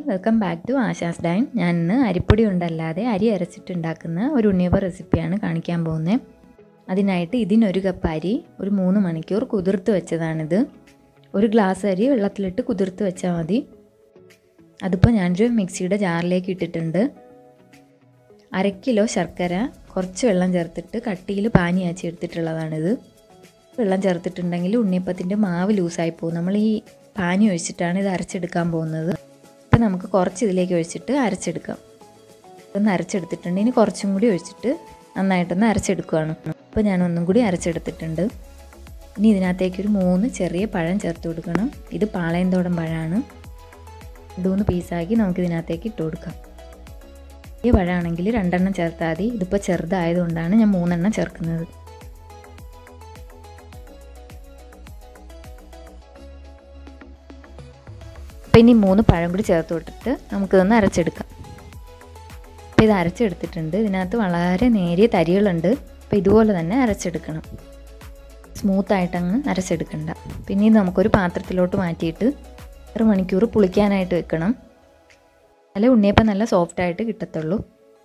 welcome back to Asha's dine ഞാൻ ഇന്ന് അരിപ്പൊടി കൊണ്ടല്ലാതെ അരി അരച്ചിട്ടുണ്ടാക്കുന്ന ഒരു ഉണ്ണിയപ്പ റെസിപ്പിയാണ് കാണിക്കാൻ പോകുന്നത് അതിനായിട്ട് ഇതിനൊരു കപ്പ് അരി ഒരു മൂന്ന് മണിക്കൂർ കുതിർത്ത് വെച്ചതാണിത് ഒരു ഗ്ലാസ് അരി വെള്ളത്തിലിട്ട് കുതിർത്ത് വെച്ചാൽ മതി അതിപ്പോൾ ഞാനൊരു മിക്സിയുടെ ജാറിലേക്ക് ഇട്ടിട്ടുണ്ട് അര കിലോ ശർക്കര കുറച്ച് വെള്ളം ചേർത്തിട്ട് കട്ടിയിൽ പാനി ആച്ചി എടുത്തിട്ടുള്ളതാണിത് വെള്ളം ചേർത്തിട്ടുണ്ടെങ്കിൽ ഉണ്ണിയപ്പത്തിൻ്റെ മാവ് ലൂസായി പോകും നമ്മൾ ഈ പാനി ഒഴിച്ചിട്ടാണ് ഇത് അരച്ചെടുക്കാൻ പോകുന്നത് ഇപ്പം നമുക്ക് കുറച്ച് ഇതിലേക്ക് ഒഴിച്ചിട്ട് അരച്ചെടുക്കാം ഒന്ന് അരച്ചെടുത്തിട്ടുണ്ട് ഇനി കുറച്ചും കൂടി ഒഴിച്ചിട്ട് നന്നായിട്ടൊന്ന് അരച്ചെടുക്കുകയാണ് ഇപ്പോൾ ഞാൻ ഒന്നും കൂടി അരച്ചെടുത്തിട്ടുണ്ട് ഇനി ഇതിനകത്തേക്ക് ഒരു മൂന്ന് ചെറിയ പഴം ചേർത്ത് കൊടുക്കണം ഇത് പാളയന്തോടൻ പഴമാണ് രണ്ടുമൂന്ന് പീസാക്കി നമുക്ക് ഇതിനകത്തേക്ക് ഇട്ട് കൊടുക്കാം ഈ പഴമാണെങ്കിൽ രണ്ടെണ്ണം ചേർത്താൽ മതി ഇതിപ്പോൾ ചെറുതായതുകൊണ്ടാണ് ഞാൻ മൂന്നെണ്ണം ചേർക്കുന്നത് അപ്പം ഇനി മൂന്ന് പഴം കൂടി ചേർത്ത് കൊടുത്തിട്ട് നമുക്കിതൊന്ന് അരച്ചെടുക്കാം അപ്പോൾ ഇത് അരച്ചെടുത്തിട്ടുണ്ട് ഇതിനകത്ത് വളരെ നേരിയ തരികളുണ്ട് അപ്പോൾ ഇതുപോലെ തന്നെ അരച്ചെടുക്കണം സ്മൂത്തായിട്ട് അങ്ങ് അരച്ചെടുക്കണ്ട പിന്നെ ഇത് നമുക്കൊരു പാത്രത്തിലോട്ട് മാറ്റിയിട്ട് ഒരു മണിക്കൂർ പുളിക്കാനായിട്ട് വെക്കണം നല്ല ഉണ്ണിയപ്പം നല്ല സോഫ്റ്റായിട്ട് കിട്ടത്തുള്ളൂ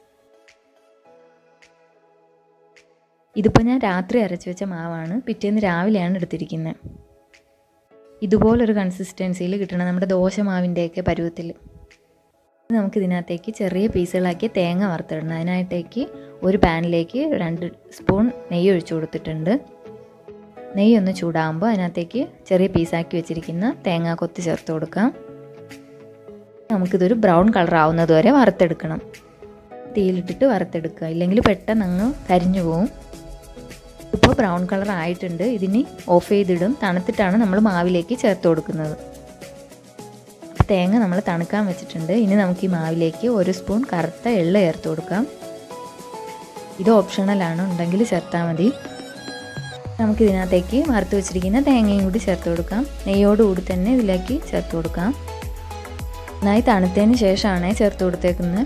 ഇതിപ്പോൾ ഞാൻ രാത്രി അരച്ച് വെച്ച മാവാണ് പിറ്റേന്ന് രാവിലെയാണ് എടുത്തിരിക്കുന്നത് ഇതുപോലൊരു കൺസിസ്റ്റൻസിയിൽ കിട്ടണം നമ്മുടെ ദോശമാവിൻ്റെയൊക്കെ പരുവത്തിൽ നമുക്ക് ഇതിനകത്തേക്ക് ചെറിയ പീസുകളാക്കി തേങ്ങ വറുത്തിടണം അതിനായിട്ടേക്ക് ഒരു പാനിലേക്ക് രണ്ട് സ്പൂൺ നെയ്യ് ഒഴിച്ചു കൊടുത്തിട്ടുണ്ട് നെയ്യ് ഒന്ന് ചൂടാകുമ്പോൾ അതിനകത്തേക്ക് ചെറിയ പീസാക്കി വെച്ചിരിക്കുന്ന തേങ്ങ കൊത്തി ചേർത്ത് കൊടുക്കാം നമുക്കിതൊരു ബ്രൗൺ കളർ ആവുന്നത് വരെ വറുത്തെടുക്കണം തീയിലിട്ടിട്ട് വറുത്തെടുക്കുക ഇല്ലെങ്കിൽ പെട്ടെന്ന് അങ്ങ് കരിഞ്ഞു പോവും ഇപ്പോൾ ബ്രൗൺ കളർ ആയിട്ടുണ്ട് ഇതിനി ഓഫ് ചെയ്തിടും തണുത്തിട്ടാണ് നമ്മൾ മാവിലേക്ക് ചേർത്ത് കൊടുക്കുന്നത് തേങ്ങ നമ്മൾ തണുക്കാൻ വെച്ചിട്ടുണ്ട് ഇനി നമുക്ക് ഈ മാവിലേക്ക് ഒരു സ്പൂൺ കറുത്ത എള്ള് ചേർത്ത് കൊടുക്കാം ഇത് ഓപ്ഷണലാണ് ഉണ്ടെങ്കിൽ ചേർത്താൽ മതി നമുക്ക് ഇതിനകത്തേക്ക് വറുത്ത് വെച്ചിരിക്കുന്ന തേങ്ങയും കൂടി ചേർത്ത് കൊടുക്കാം നെയ്യോടുകൂടി തന്നെ ഇതിലേക്ക് ചേർത്ത് കൊടുക്കാം നന്നായി തണുത്തതിന് ശേഷമാണ് ചേർത്ത് കൊടുത്തേക്കുന്നത്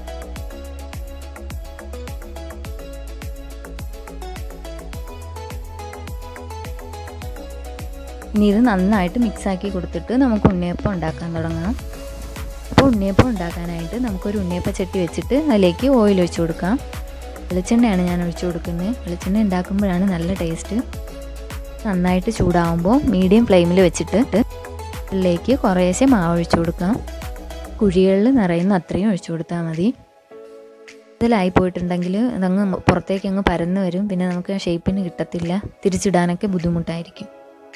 ഇനി ഇത് നന്നായിട്ട് മിക്സാക്കി കൊടുത്തിട്ട് നമുക്ക് ഉണ്ണിയപ്പം ഉണ്ടാക്കാൻ തുടങ്ങാം അപ്പോൾ ഉണ്ണിയപ്പം ഉണ്ടാക്കാനായിട്ട് നമുക്കൊരു ഉണ്ണിയപ്പ ചട്ടി വെച്ചിട്ട് അതിലേക്ക് ഓയിൽ ഒഴിച്ചു കൊടുക്കാം വെളിച്ചെണ്ണയാണ് ഞാൻ ഒഴിച്ചു കൊടുക്കുന്നത് വെളിച്ചെണ്ണ ഉണ്ടാക്കുമ്പോഴാണ് നല്ല ടേസ്റ്റ് നന്നായിട്ട് ചൂടാവുമ്പോൾ മീഡിയം ഫ്ലെയിമിൽ വെച്ചിട്ട് അതിലേക്ക് കുറേശ്ശെ മാവ് ഒഴിച്ചു കൊടുക്കാം കുഴികളിൽ നിറയുന്ന അത്രയും ഒഴിച്ചു കൊടുത്താൽ മതി ഇതിലായി പോയിട്ടുണ്ടെങ്കിൽ അതങ്ങ് പുറത്തേക്ക് അങ്ങ് പരന്ന് വരും പിന്നെ നമുക്ക് ഷേപ്പിന് കിട്ടത്തില്ല തിരിച്ചിടാനൊക്കെ ബുദ്ധിമുട്ടായിരിക്കും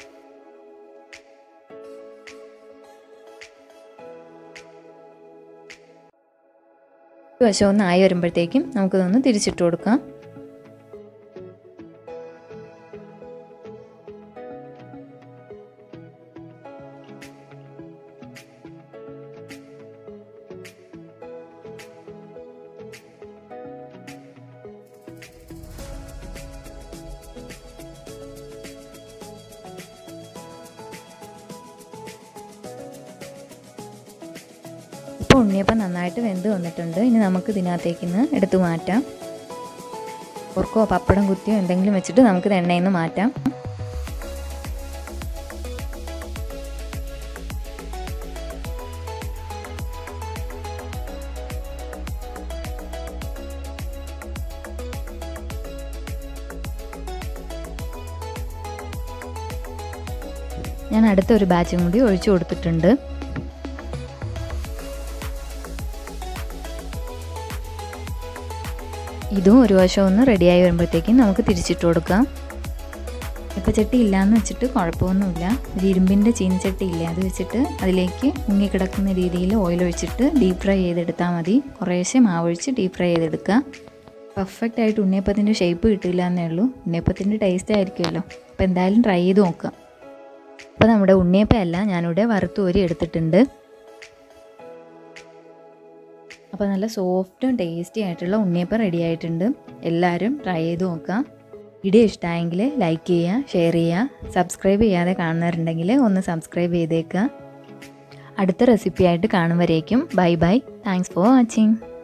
വശം ഒന്ന് ആയി വരുമ്പോഴത്തേക്കും നമുക്കിതൊന്ന് തിരിച്ചിട്ട് കൊടുക്കാം ഇപ്പോൾ ഉണ്ണിയപ്പം നന്നായിട്ട് വെന്ത് വന്നിട്ടുണ്ട് ഇനി നമുക്ക് ഇതിനകത്തേക്ക് നിന്ന് എടുത്തു മാറ്റാം ഉറക്കോ പപ്പടം കുത്തിയോ എന്തെങ്കിലും വെച്ചിട്ട് നമുക്ക് എണ്ണയിൽ നിന്ന് മാറ്റാം ഞാൻ അടുത്തൊരു ബാച്ചും കൂടി ഒഴിച്ചു കൊടുത്തിട്ടുണ്ട് ഇതും ഒരു വശം ഒന്ന് റെഡിയായി വരുമ്പോഴത്തേക്കും നമുക്ക് തിരിച്ചിട്ട് കൊടുക്കാം ഇപ്പം ചട്ടി ഇല്ലയെന്ന് വെച്ചിട്ട് കുഴപ്പമൊന്നുമില്ല ഒരു ഇരുമ്പിൻ്റെ ചീനച്ചട്ടി ഇല്ല അത് വെച്ചിട്ട് അതിലേക്ക് മുങ്ങിക്കിടക്കുന്ന രീതിയിൽ ഓയിൽ ഒഴിച്ചിട്ട് ഡീപ് ഫ്രൈ ചെയ്തെടുത്താൽ മതി കുറേശ്ശെ മാവൊഴിച്ച് ഡീപ് ഫ്രൈ ചെയ്തെടുക്കുക പെർഫെക്റ്റ് ആയിട്ട് ഉണ്ണിയപ്പത്തിൻ്റെ ഷേപ്പ് കിട്ടില്ല എന്നേ ഉള്ളൂ ഉണ്ണിയപ്പത്തിൻ്റെ ടേസ്റ്റ് ആയിരിക്കുമല്ലോ അപ്പോൾ എന്തായാലും ട്രൈ ചെയ്ത് നോക്കാം അപ്പോൾ നമ്മുടെ ഉണ്ണിയപ്പമല്ല ഞാനിവിടെ വറുത്തൂരി എടുത്തിട്ടുണ്ട് അപ്പോൾ നല്ല സോഫ്റ്റും ടേസ്റ്റി ആയിട്ടുള്ള ഉണ്ണിയപ്പം റെഡി ആയിട്ടുണ്ട് എല്ലാവരും ട്രൈ ചെയ്ത് നോക്കാം വീഡിയോ ഇഷ്ടമായെങ്കിൽ ലൈക്ക് ചെയ്യുക ഷെയർ ചെയ്യുക സബ്സ്ക്രൈബ് ചെയ്യാതെ കാണുന്നവരുണ്ടെങ്കിൽ ഒന്ന് സബ്സ്ക്രൈബ് ചെയ്തേക്കുക അടുത്ത റെസിപ്പി ആയിട്ട് കാണും വരേക്കും bye bye thanks for watching